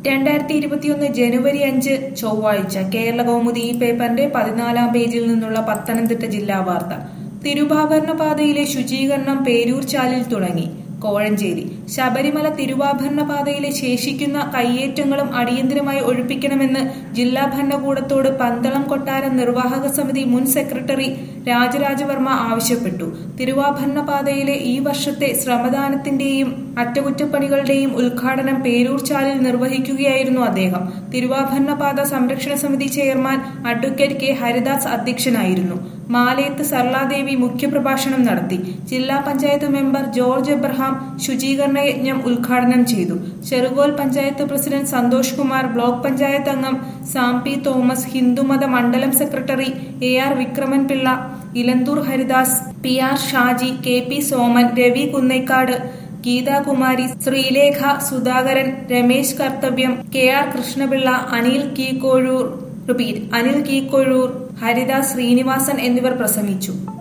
രണ്ടായിരത്തി ഇരുപത്തിയൊന്ന് ജനുവരി അഞ്ച് ചൊവ്വാഴ്ച കേരള കൗമുദി ഈ പേപ്പറിന്റെ പതിനാലാം പേജിൽ നിന്നുള്ള പത്തനംതിട്ട ജില്ലാ വാർത്ത തിരുവാഭരണ പാതയിലെ ശുചീകരണം പേരൂർ ചാലിൽ തുടങ്ങി കോഴഞ്ചേരി ശബരിമല തിരുവാഭരണ പാതയിലെ ശേഷിക്കുന്ന കയ്യേറ്റങ്ങളും അടിയന്തരമായി ഒഴിപ്പിക്കണമെന്ന് ജില്ലാ ഭരണകൂടത്തോട് പന്തളം കൊട്ടാരം നിർവാഹക സമിതി മുൻ സെക്രട്ടറി രാജരാജവർമ്മ ആവശ്യപ്പെട്ടു തിരുവാഭരണ പാതയിലെ ഈ വർഷത്തെ ശ്രമദാനത്തിന്റെയും അറ്റകുറ്റപ്പണികളുടെയും ഉദ്ഘാടനം പേരൂർ ചാലിൽ നിർവഹിക്കുകയായിരുന്നു അദ്ദേഹം തിരുവാഭരണ പാത സംരക്ഷണ സമിതി ചെയർമാൻ അഡ്വക്കേറ്റ് കെ ഹരിദാസ് അധ്യക്ഷനായിരുന്നു മാലയത്ത് സർലാദേവി മുഖ്യപ്രഭാഷണം നടത്തി ജില്ലാ പഞ്ചായത്ത് മെമ്പർ ജോർജ് എബ്രഹാം ശുചീകരണ യജ്ഞം ഉദ്ഘാടനം ചെയ്തു ചെറുകോൽ പഞ്ചായത്ത് പ്രസിഡന്റ് സന്തോഷ് കുമാർ ബ്ലോക്ക് പഞ്ചായത്ത് അംഗം സാം പി തോമസ് ഹിന്ദുമത മണ്ഡലം secretary A R Vikraman Pillai Elanthoor Haridas P R Shaji K P Soman Ravi Kunnekkad Geethakumari Sreelekha Sudhakaran Ramesh കർത്തവ്യം K R Krishnapillai Anil Keekozhoor repeat Anil Keekozhoor Haridas Sreenivasan എന്നിവർ പ്രസംഗിച്ചു